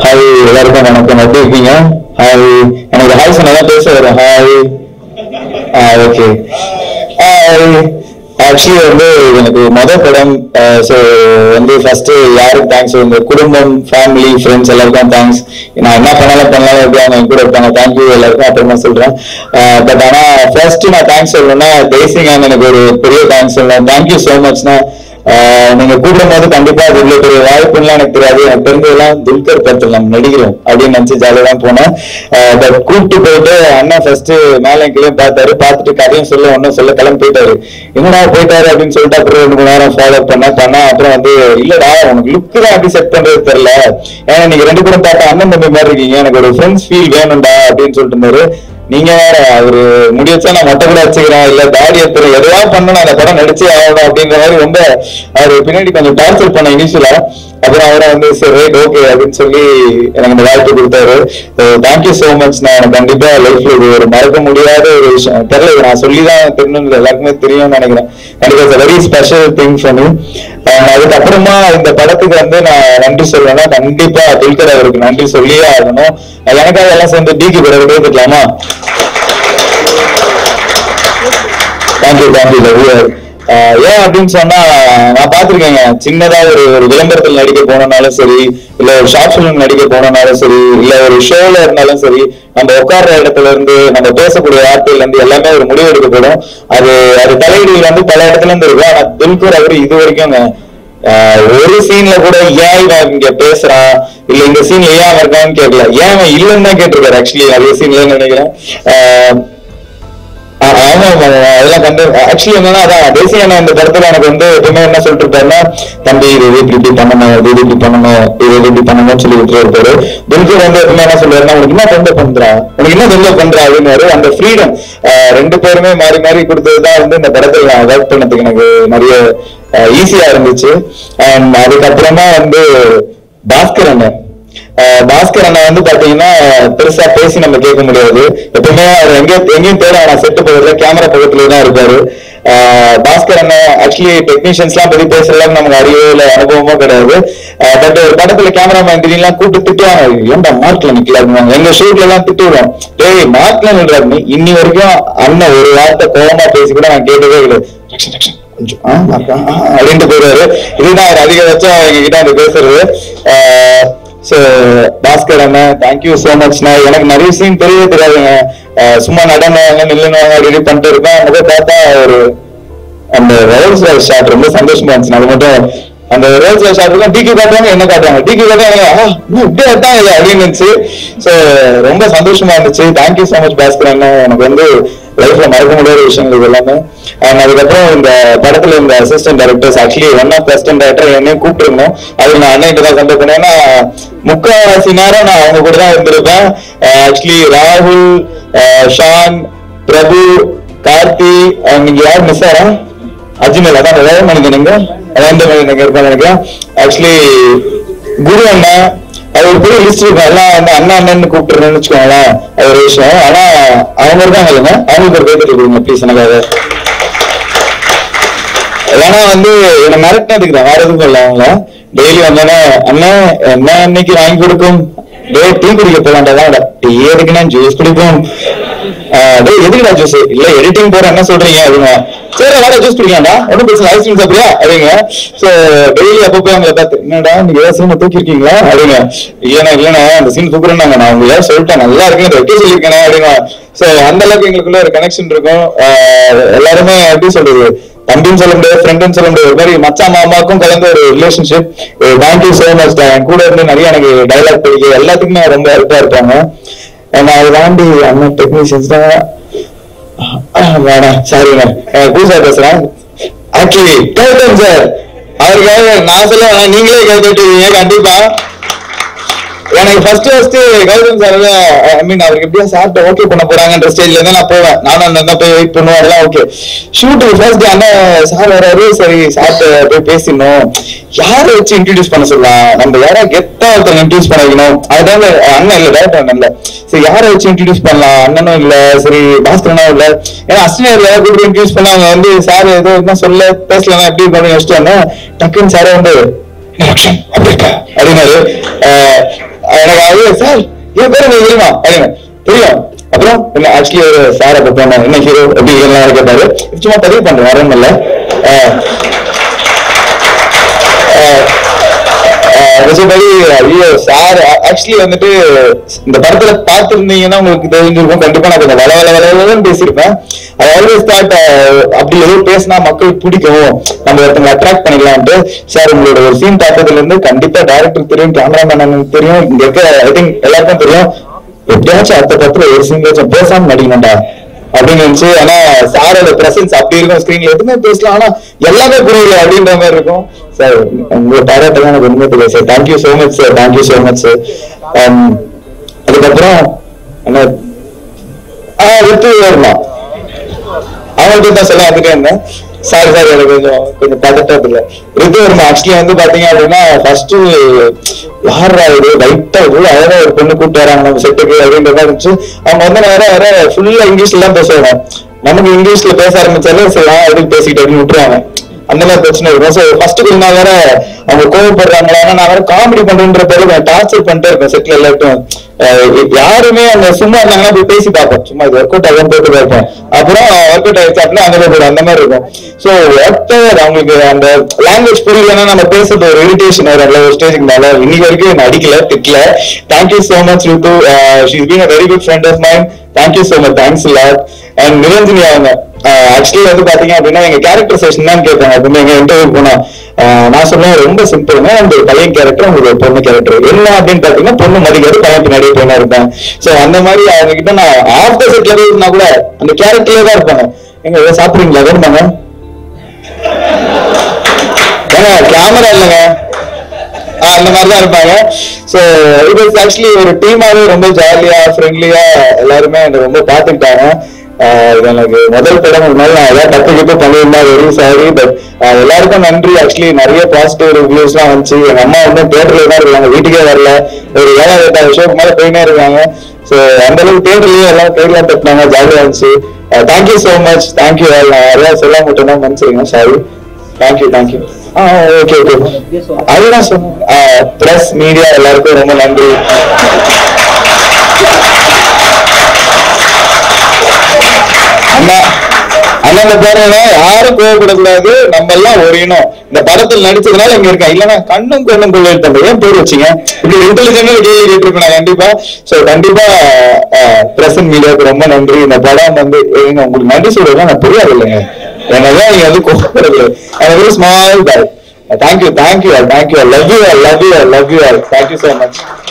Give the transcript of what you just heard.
Hi எல்லாருக்கும் வணக்கம் எப்படி இருக்கீங்க ஹாய் எனக்கு ஹாய் சொன்னதான் பேச வரும் ஹாய் ஆ ஓகே ஆக்சுவலி வந்து எனக்கு மொதல் படம் ஸோ வந்து ஃபர்ஸ்ட் யாருக்கு தேங்க்ஸ் இந்த குடும்பம் ஃபேமிலி ஃப்ரெண்ட்ஸ் எல்லாருக்கும் தேங்க்ஸ் நான் என்ன பண்ணாலும் பண்ணாலும் எப்படி அவங்க என் கூட இருப்பாங்க தேங்க்யூ எல்லாருக்கும் அப்புறமா சொல்றேன் பட் ஆனா ஃபர்ஸ்ட் நான் தேங்க்ஸ் சொல்லணும்னா தேசிங் எனக்கு ஒரு பெரிய தேங்க்ஸ் சொல்லணும் தேங்க்யூ ஸோ மச்னா ஆஹ் நீங்க கூப்பிடும் போது கண்டிப்பா அது இவ்வளவு பெரிய வாய்ப்புலாம் எனக்கு தெரியாது எனக்கு தெரிஞ்சதெல்லாம் துல்கர் படத்தில் நம்ம நடிக்கிறோம் அப்படின்னு நினைச்சு ஜாலியா தான் போனேன் பட் கூப்பிட்டு போயிட்டு அண்ணா ஃபர்ஸ்ட் மேலே கீழே பார்த்தாரு பார்த்துட்டு கதையும் சொல்ல ஒன்றும் சொல்ல கிளம்பி போயிட்டாரு என்னடா போயிட்டாரு அப்படின்னு சொல்லிட்டு அப்புறம் ரெண்டு மணி நேரம் ஃபாலோ பண்ண பண்ணா அப்புறம் வந்து இல்லடா உனக்கு லுக்கு தான் எப்படி செட் பண்றது தெரியல ஏன்னா நீங்க ரெண்டு பேரும் பார்த்தா அண்ணன் தம்பி மாதிரி இருக்கீங்க எனக்கு ஒரு ஃப்ரெண்ட்ஸ் ஃபீல் வேணும்டா அப்படின்னு சொல்லிட்டு இருந்தாரு நீங்க வேற அவரு முடி வச்சா நான் மொட்டை கூட வச்சுக்கிறேன் இல்ல தாடி எடுத்துறேன் எதுவா பண்ணணும் அந்த படம் நடிச்சே ஆகணும் அப்படின்ற மாதிரி ரொம்ப அவர் பின்னாடி கொஞ்சம் டார்ச்சர் பண்ண இனிஷியலா அப்புறம் அவரை வந்து சரி ரைட் ஓகே அப்படின்னு சொல்லி எனக்கு இந்த வாய்ப்பு கொடுத்தாரு தேங்க்யூ ஸோ மச் நான் எனக்கு கண்டிப்பா லைஃப்ல இது ஒரு மறக்க முடியாத ஒரு விஷயம் தெரியல இது நான் சொல்லி தான் தெரியணும் எல்லாருக்குமே தெரியும்னு நினைக்கிறேன் கண்டிப்பா very special thing for me அதுக்கப்புறமா இந்த படத்துக்கு வந்து நான் நன்றி சொல்லுவேன்னா கண்டிப்பா துல்கர் அவருக்கு நன்றி சொல்லியே ஆகணும் எனக்காக எல்லாம் சேர்ந்து டிக்கு பிறகு பேசிக்கலாமா தேங்க்யூ தேங்க்யூ லவ்யூ ஏன் அப்படின்னு சொன்னா நான் பார்த்திருக்கேங்க சின்னதா ஒரு ஒரு விளம்பரத்தில் நடிக்க போனனாலும் சரி இல்ல ஒரு ஷார்ட் ஃபிலிம் நடிக்க போனனாலும் சரி இல்ல ஒரு ஷோல இருந்தாலும் சரி நம்ம உட்கார்ற இடத்துல இருந்து நம்ம பேசக்கூடிய வார்த்தையில இருந்து எல்லாமே ஒரு முடிவு எடுக்கப்படும் அது அது தலையீடுகள் வந்து பல இடத்துல இருந்து இருக்கும் ஆனா துல்கர் அவர் இது வரைக்கும்ங்க ஆஹ் ஒரு சீன்ல கூட ஏன் இவன் இங்க பேசுறான் இல்ல இந்த சீன்ல ஏன் அவன் இருக்கான்னு கேட்கல ஏன் அவன் இல்லைன்னு தான் கேட்டிருக்காரு ஆக்சுவலி நிறைய சீன்ல நினைக்கிறேன் ஆஹ் ஆ- ஆமா ஆமா, ஆமா. அதெல்லாம் கண்டு ஆக்சுவலி என்னன்னா அதான் தேசிய அண்ணா இந்த படத்துல எனக்கு வந்து எப்பவுமே என்ன சொல்லிட்டு இருப்பாருன்னா தம்பி இது இது இப்படி இப்படி பண்ணணும் இது இது இப்படி பண்ணணும் இது இது இப்படி பண்ணணும்னு சொல்லி விட்டு இருப்பாரு துல்கர் வந்து எப்பவுமே என்ன சொல்லுவாருன்னா உனக்கு என்ன தொந்தரவு பண்றா உனக்கு என்ன தொந்தரவு பண்றா அப்படின்னு அந்த ஃப்ரீடம் ரெண்டு பேருமே மாறி மாறி கொடுத்ததுதான் வந்து இந்த படத்துல நான் ஒர்க் பண்ணதுக்கு எனக்கு நிறைய ஈஸியா இருந்துச்சு And அதுக்கப்புறமா வந்து பாஸ்கர் அண்ணன் ஆஹ் பாஸ்கர் அண்ணா வந்து பாத்தீங்கன்னா பெருசா பேசி நம்ம கேட்க முடியாது எப்பவுமே அவர் எங்க எங்கேயும் தேட நான் செட்டு பக்கத்துல கேமரா பக்கத்துல தான் இருப்பாரு ஆஹ் பாஸ்கர் அண்ணா ஆக்சுவலி டெக்னீஷியன்ஸ் எல்லாம் பத்தி பேசலாம் நமக்கு அறிவோ இல்ல அனுபவமோ கிடையாது பட் ஒரு படத்துல கேமராமேன் திடீர்லாம் கூப்பிட்டு திட்டுவாங்க ஏன்டா மார்க்ல நிக்கலாங்க எங்க ஷூட்ல எல்லாம் திட்டுவோம் டேய் மார்க்ல நின்றாரு நீ இன்னி வரைக்கும் அண்ணன் ஒரு வார்த்தை கோவமா பேசி கூட நான் கேட்டதே கிடையாது Action, action. கொஞ்சம் ஆ, mark, ஆ, ஆ, அப்படின்ட்டு போயிடுவாரு இதுதான் அவர் அதிகபட்சம் எங்க கிட்ட வந்து பேசுறது ஸோ பாஸ்கர் அண்ணன் தேங்க்யூ ஸோ மச்ண்ணா எனக்கு நிறைய சீன் தெரியவே தெரியாதுங்க அஹ் சும்மா நடனவாங்க நில்லுனவாங்க அப்படி பண்ணிட்டு இருக்கேன் முக பார்த்தா ஒரு அந்த ரோல்ஸ் ராய்ஸ் ஷாட் ரொம்ப சந்தோஷமா இருந்துச்சு அது மட்டும் அந்த ரோல்ஸ் ராய்ஸ் ஷாட் எல்லாம் டிகி காட்டுவாங்க என்ன காட்டுவாங்க டிகி காட்டுவாங்க ஆ, இன்னும் இப்படியே தான் இது அப்படின்னு இருந்துச்சு ஸோ ரொம்ப சந்தோஷமா இருந்துச்சு தேங்க்யூ ஸோ மச் பாஸ்கர் அண்ணன் எனக்கு வந்து லைஃப்ல மறக்க முடியாத விஷயங்கள் இது எல்லாமே அண்ட் அதுக்கப்புறம் இந்த படத்துல இந்த assistant directors actually one of assistant director என்னையும் கூப்பிட்டுருந்தோம் அது நான் அண்ணன் தான் சண்டை பண்ணேன் ஏன்னா முக்கால்வாசி நேரம் நான் அவங்க கூட தான் இருந்திருப்பேன் ஆக்சுவலி ராகுல் அஹ் ஷான் பிரபு கார்த்தி அஹ் நீங்க யார் மிஸ் ஆறா அஜ்மல் அதான் வேற மனிதன் நீங்க ரெண்டு மனிதன் இருப்பாங்க நினைக்கிறேன் ஆக்சுவலி குரு அண்ணன் அது ஒரு பெரிய லிஸ்ட் இருக்கும் எல்லாம் வந்து அண்ணா அண்ணன் கூப்பிட்டுருன்னு வச்சுக்கோங்களேன் அது ஒரு விஷயம் ஆனா அவங்க இருக்காங்க இல்லைங்க அவங்களுக்கு ஒரு பேர் கொடுங்க ப்ளீஸ் எனக்காக ஏன்னா வந்து என்ன மிரட்டினதுக்கு தான் வேற எதுவும் இல்லை அவங்கள டெய்லி வந்தோடனே அண்ணன் என்ன இன்னைக்கு வாங்கி கொடுக்கும் டேய் டீ குடிக்க போலாம்டா டீ எதுக்குன்னா ஜூஸ் குடிப்போம் ஆஹ் டேய் எதுக்குடா ஜூஸ் இல்ல எடிட்டிங் போற என்ன சொல்றீங்க அப்படிங்க சரி வாடா ஜூஸ் குடிக்கலாம்டா ஒன்றும் பிரச்சனை ஐஸ்கிரீம் சாப்பிடுறியா அப்படிங்க சோ டெய்லி அப்பப்போ அவங்கள பார்த்து என்னடா நீங்க ஏதாவது சீனை தூக்கி இருக்கீங்களா அப்படிங்க இல்லைண்ணா இல்லைண்ணா அந்த சீன் தூக்குறேன்னாங்க நான் உங்க ஏதாவது சொல்லிட்டேன் நல்லா இருக்குன்னு வைக்க சொல்லியிருக்கேன் அப்படின்னா சோ அந்த அளவுக்கு எங்களுக்குள்ள ஒரு கனெக்ஷன் இருக்கும் ஆஹ் எல்லாருமே எப்படி சொல்றது தம்பின்னு சொல்ல முடியாது ஃப்ரெண்டுன்னு சொல்ல முடியாது ஒரு மாதிரி மச்சான் மாமாவுக்கும் கலந்த ஒரு ரிலேஷன்ஷிப் தேங்க்யூ சோ மச் என் கூட இருந்து நிறைய எனக்கு டைலாக் படிக்க எல்லாத்துக்குமே ரொம்ப ஹெல்ப்பா இருப்பாங்க நான் அதை தாண்டி அண்ணன் டெக்னீஷியன்ஸ் தான் ஆஹ் வேணாம் சாரிங்க பூசா பேசுறேன் ஆக்சுவலி கேட்டேன் சார் அவருக்காக நான் சொல்ல வேணாம் நீங்களே கேட்டுட்டீங்க கண்டிப்பா எனக்கு first first Gautham sir I mean அவருக்கு எப்படியா சாப்பிட்டு ஓகே பண்ண போறாங்கன்ற ஸ்டேஜ்ல இருந்து நான் போவேன் நானும் அண்ணன் தான் போய் வெயிட் பண்ணுவோம் அதெல்லாம் ஓகே ஷூட் ஃபர்ஸ்ட் அண்ணன் சார் வராரு சரி சாப்பிட்டு போய் பேசிடணும் யாரை வச்சு இன்ட்ரடியூஸ் பண்ண சொல்லலாம் நம்ம யாரா கெத்தா ஒருத்தர் இன்ட்ரடியூஸ் பண்ண வைக்கணும் அதுதான் அண்ணன் இல்ல டேரக்டர் அண்ணன் இல்ல சரி யாரை வச்சு இன்ட்ரடியூஸ் பண்ணலாம் அண்ணனும் இல்ல சரி பாஸ்கரனும் இல்ல ஏன்னா அஸ்டினியர்ல கூப்பிட்டு இன்ட்ரடியூஸ் பண்ணாங்க வந்து சார் ஏதோ என்ன சொல்ல பேசலாம் எப்படி பண்ணி யோசிச்சாங்க டக்குன்னு சாரே வந்து "என்ன லட்சம்? அப்படி இருக்கா?" அப்படின்னாரு அஹ் எனக்கு அது சார் என் பேர் உங்களுக்கு தெரியுமா அப்படிங்க தெரியும் அப்புறம் என்ன ஆக்சுவலி ஒரு சாரை பத்தி என்ன என்ன ஹீரோ எப்படி எல்லாம் கேட்டாரு சும்மா பதிவு பண்றேன் வரணும் இல்ல மற்றபடி ஐயோ சார் ஆக்சுவலி வந்துட்டு இந்த படத்துல பார்த்திருந்தீங்கன்னா உங்களுக்கு தெரிஞ்சிருக்கும் கண்டிப்பா நான் கொஞ்சம் வள வள வளவலன்னு பேசியிருப்பேன் ஐ ஆல்வேஸ் தாட் அப்படி எதுவும் பேசினா மக்களுக்கு பிடிக்கும் நம்ம ஒருத்தவங்க அட்ராக்ட் பண்ணிக்கலாம்ட்டு சார் உங்களோட ஒரு சீன் பார்த்ததுல இருந்து கண்டிப்பா டேரக்டர் தெரியும் கேமராமேன் தெரியும் இங்க இருக்க ஐ திங்க் எல்லாருக்கும் தெரியும் எப்படியாச்சும் அடுத்த படத்துல ஒரு சீன் பேசாம நடிக்கணும்டா அப்படின்னு இருந்துச்சு ஆனா சாரோட பிரசன்ஸ் அப்படி இருக்கும் ஸ்கிரீன்ல எதுவுமே பேசலாம் ஆனா எல்லாமே புரியல அப்படின்ற மாதிரி இருக்கும் சார் உங்களோட டேரக்டர் தான் எனக்கு ஒண்ணுமே தெரியாது sir thank you so much sir thank you so much sir அதுக்கப்புறம் என்ன ஆஹ் ரித்து வரலாம் அவங்கள்ட்ட தான் சொல்ல வந்துட்டே இருந்தேன் சாரி சாரி எனக்கு கொஞ்சம் கொஞ்சம் பதட்டது இல்ல ரித்து வர்மா ஆக்சுவலி வந்து பாத்தீங்க அப்படின்னா ஃபர்ஸ்ட் யாரா இது லைட்டா இவ்வளவு அழகா ஒரு பொண்ணு கூப்பிட்டு வராங்க நம்ம செட்டுக்கு அப்படின்ற மாதிரி இருந்துச்சு அவங்க வந்து வேற வேற ஃபுல்லா இங்கிலீஷ்ல தான் பேசுவாங்க நமக்கு இங்கிலீஷ்ல பேச ஆரம்பிச்சாலே சரி ஆ, எப்படி பேசிக்கிட்டு அப்படின்னு விட்டுருவாங்க அந்த மாதிரி பிரச்சனை இருக்கும் ஸோ ஃபர்ஸ்ட் கொஞ்ச நாள் வேற அவங்க கோவப்படுறாங்களா ஆனா நான் வேற காமெடி பண்றேன்ற பேரு டார்ச்சர் பண்ணிட்டே இருப்பேன் செட்ல எல்லாட்டும் அஹ் யாருமே அவங்க சும்மா இருந்தாங்கன்னா போய் பேசி பார்ப்போம் சும்மா இது ஒர்க் அவுட் ஆகும் போட்டு இருப்போம் அப்புறம் ஒர்க் அவுட் ஆயிடுச்சு அப்படின்னா அங்கே போயிடும் அந்த மாதிரி இருக்கும் ஸோ ஒருத்தர் அவங்களுக்கு அந்த லாங்குவேஜ் புரியலன்னா நம்ம பேசுறது ஒரு இரிட்டேஷன் வரும் ஒரு ஸ்டேஜுக்கு மேல இன்னைக்கு வரைக்கும் என்ன அடிக்கல திட்டல thank you so much Rithu she's been a very good friend of mine thank you so much thanks lot and Niranjani அவங்க ஆக்சுவலி வந்து பாத்தீங்க அப்படின்னா எங்க கேரக்டர் செஷன் தான் கேட்பாங்க அப்படின்னு எங்க இன்டர்வியூ போனா ஆஹ் நான் சொன்னேன் ரொம்ப சிம்பிள்ங்க அந்த பையன் கேரக்டர் உங்களுக்கு ஒரு பொண்ணு கேரக்டர் என்ன அப்படின்னு பாத்தீங்கன்னா பொண்ணு மதிக்கிறது பையன் பின்னாடியே பொண்ணா இருப்பேன் சோ அந்த மாதிரி அவங்க கிட்ட நான் ஆஃப் த செட்ல இருந்தா கூட அந்த கேரக்டர்ல தான் இருப்பாங்க எங்க ஏதோ சாப்பிடுறீங்களா வேணுமாங்க ஏங்க கேமரா இல்லைங்க ஆஹ் அந்த மாதிரி தான் இருப்பாங்க ஸோ இது ஆக்சுவலி ஒரு டீமாவே ரொம்ப ஜாலியா ஃப்ரெண்ட்லியா எல்லாருமே என்னை ரொம்ப பார்த்துக்கிட்டாங்க ஆஹ் இது எனக்கு முதல் படம் அதனால நான் ஏதாவது தப்பு கிட்ட பண்ணியிருந்தா வெரி சாரி பட் எல்லாருக்கும் நன்றி ஆக்சுவலி நிறைய பாசிட்டிவ் ரிவ்யூஸ்லாம் வந்துச்சு எங்க அம்மா வந்து தேட்டர்ல தான் இருக்காங்க வீட்டுக்கே வரல ஒரு ஏழாவது எட்டாவது ஷோக்கு மேல போயினே இருக்காங்க ஸோ அந்த அளவுக்கு தேட்டர்லயே எல்லாம் கையெல்லாம் தட்டினாங்க ஜாலியா இருந்துச்சு தேங்க்யூ ஸோ மச் தேங்க்யூ நான் நிறையா சொல்ல மட்டும் தான் மன்னிச்சிருங்க சாரி தேங்க்யூ தேங்க்யூ ஆ ஓகே ஓகே அதுதான் சொன்னேன் ப்ரெஸ் மீடியா எல்லாருக்கும் ரொம்ப நன்றி அண்ணா அண்ணா பாருங்க யாரும் கோவப்படக்கூடாது நம்ம எல்லாம் ஒரேனும் இந்த படத்தில் நடிச்சதுனால இங்க இருக்கேன் இல்லன்னா கண்ணும் கண்ணும் கொள்ளையிட்ட ஏன் பேர் வச்சீங்க இப்படி இன்டெலிஜென்டா கேள்வி கேட்டிருப்பேன் நான் கண்டிப்பா சோ கண்டிப்பா பிரசன்ட் மீடியாவுக்கு ரொம்ப நன்றி இந்த படம் வந்து ஏங்க உங்களுக்கு நன்றி சொல்றதுலாம் நான் புரியாது இல்லைங்க என்னதான் நீங்க வந்து கோவப்படுறது very small boy thank you thank you thank you love you love you love you thank you so much